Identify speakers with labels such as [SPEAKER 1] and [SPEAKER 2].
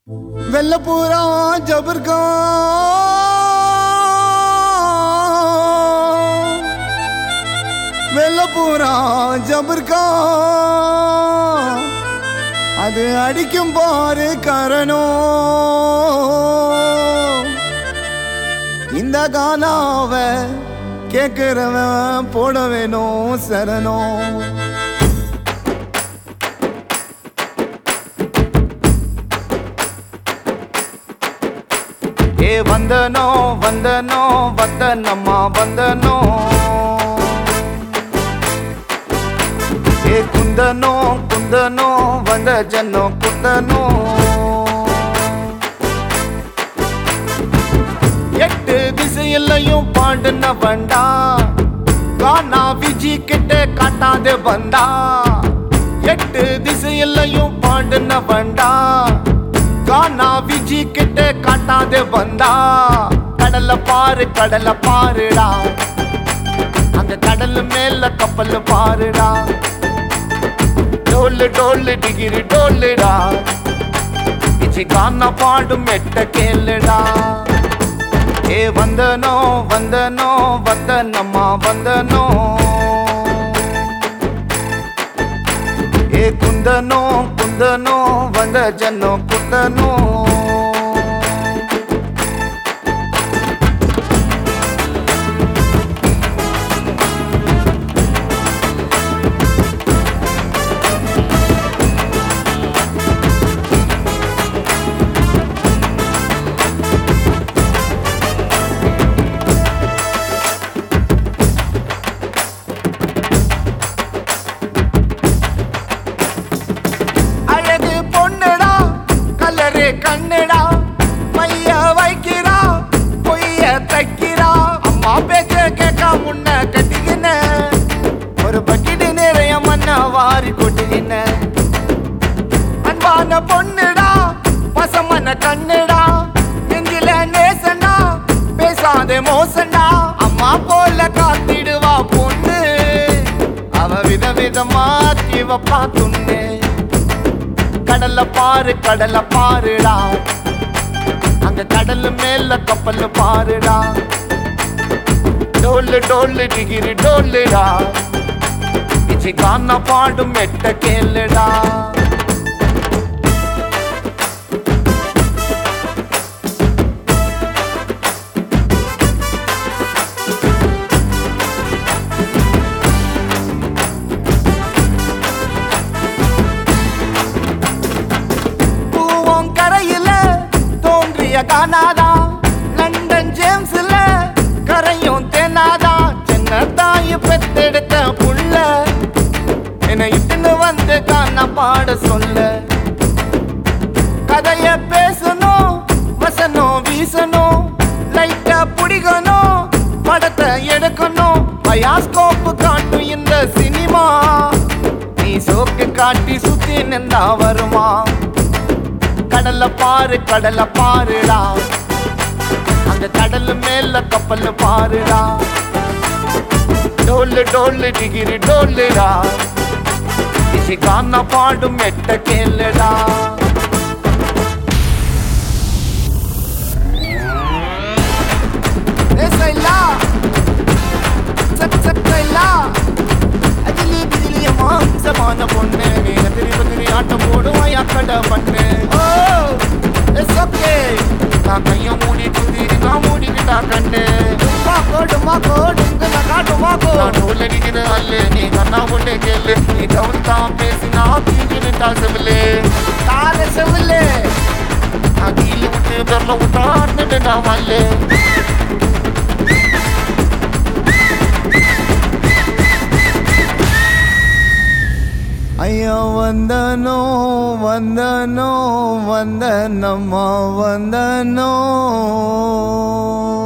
[SPEAKER 1] வெள்ளப்பூரா ஜபர்கா வெள்ளப்பூரா ஜபர்கா அது அடிக்கும் பாரு கரணோ இந்த காலாவ கேக்குறவன் போட வேணும் சரணம்
[SPEAKER 2] ஏ வந்தனோ வந்தனோ வந்தனம்மா வந்தனோ ஏ குந்தனோ குந்தனோ வந்த ஜன்னோ குந்தனோ எட்டு திசையிலையும் பாண்டுன வண்டா கானா விஜி கிட்ட காட்டாத வந்தா எட்டு திசையிலையும் பாண்டுன வண்டா கானா விஜி கிட்ட காட்டாத வந்தா கடல பாரு கடல பாருடா அந்த கடல் மேல கப்பல் பாருடா டோலு டோலு டிகிரி டோலுடா விஜி கானா பாடும் எட்ட கேளுடா ஏ வந்தனோ வந்தனோ வந்தனம்மா வந்தனோ ஏ குந்தனோ குந்தனோ வந்த ஜன்னோ குந்தனோ அழகு பொண்ணுடா கலரு கண்ணுடா மைய வைக்கிறா பொய்ய தைக்கிறா அம்மா பேச்ச கேட்க முன்ன கட்டிக்கின ஒரு பக்கிட்டு நிறைய மண்ண வாரி கொட்டிக்கின அன்பான பொண்ணுடா பசமன கண்ணுடா நெஞ்சில நேசண்டா பேசாதே மோசண்டா அம்மா போல காத்திடுவா பொண்ணு அவ விதவிதமா தீவப்பா துண்ணு கடல்ல பாரு கடல பாருடா அங்க கடல் மேல கப்பல் பாருடா டோல்லு டோல்லு டிகிரி டோல்லுடா இச்சி காண பாடும் எட்ட கேளுடா பூவம் கரையில தோன்றிய காணாதா லண்டன் ஜேம்ஸ்ல கரையும் தென்னாதா சின்ன தாய் பெத்தெடுத்த புள்ள என்னை இட்டுன்னு வந்து காண பாட சொல்ல கதைய பேசணும் வசனம் வீசணும் லைட்ட பிடிக்கணும் படத்தை எடுக்கணும் பயாஸ்கோப்பு காட்டும் இந்த சினிமா நீ சோக்கு காட்டி சுத்தி நின்றா வருமா கடல்ல பாரு கடல பாருடா அந்த கடல் மேல கப்பல் பாருடா டோல்லு டோல்லு டிகிரி டோல்லுடா இசி காண பாடும் எட்ட கேளுடா ஏசைலா சக் சக்கைலா அதிலி பிதிலிய மாம்சமான பொண்ணு நீங்க திருப்பி திரி ஆட்டம் போடுவாய் அக்கட பண்ணு ஓ இட்ஸ் ஓகே நான் கைய மூடி துதி நான் மூடிக்கிட்டா கண்டு டுமாக்கோ டுமாக்கோ டுங்குல காட்டுமாக்கோ நான் டோல் அடிக்கிற அல்லு நீ கண்ணா போட்டு கேளு நீ டவுன் தான் பேசினா பீங்கிட்டு தா செவிலே தார செவிலே நான் கீழே விட்டு பெரல விட்டான்னு நான் மல்லு
[SPEAKER 1] ஐயா வந்தனோ வந்தனோ வந்தனம்மா வந்தனோ